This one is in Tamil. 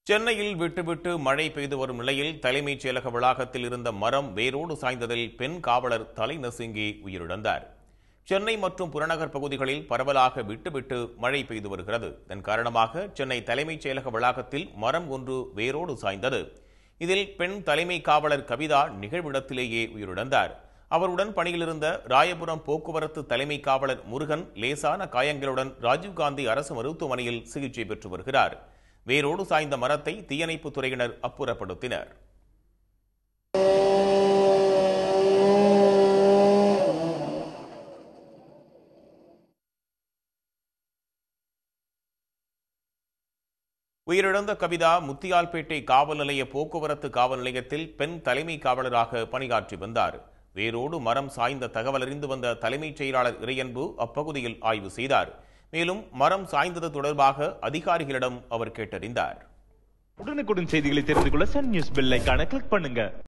சென்னையில் விட்டுவிட்டு மழை பெய்து வரும் நிலையில் தலைமைச் செயலக வளாகத்தில் இருந்த மரம் வேரோடு சாய்ந்ததில் பெண் காவலர் தலை நசுங்கி உயிரிழந்தார் சென்னை மற்றும் புறநகர் பகுதிகளில் பரவலாக விட்டுவிட்டு மழை பெய்து வருகிறது இதன் காரணமாக சென்னை தலைமைச் செயலக வளாகத்தில் மரம் ஒன்று வேரோடு சாய்ந்தது இதில் பெண் தலைமை காவலர் கவிதா நிகழ்விடத்திலேயே உயிரிழந்தார் அவருடன் பணியிலிருந்த ராயபுரம் போக்குவரத்து தலைமை காவலர் முருகன் லேசான காயங்களுடன் ராஜீவ்காந்தி அரசு மருத்துவமனையில் சிகிச்சை பெற்று வருகிறார் வேரோடு சாய்ந்த மரத்தை தீயணைப்புத் துறையினர் அப்புறப்படுத்தினர் உயிரிழந்த கவிதா முத்தியால்பேட்டை காவல் நிலைய போக்குவரத்து காவல் நிலையத்தில் பெண் தலைமை காவலராக பணியாற்றி வந்தார் வேரோடு மரம் சாய்ந்த தகவல் அறிந்து வந்த தலைமைச் செயலாளர் இறையன்பு அப்பகுதியில் ஆய்வு செய்தார் மேலும் மரம் சாய்ந்தது தொடர்பாக அதிகாரிகளிடம் அவர் கேட்டறிந்தார் உடனுக்குடன் செய்திகளை தெரிந்து கொள்ள சன் நியூஸ் பெல் ஐகானை கிளிக் பண்ணுங்க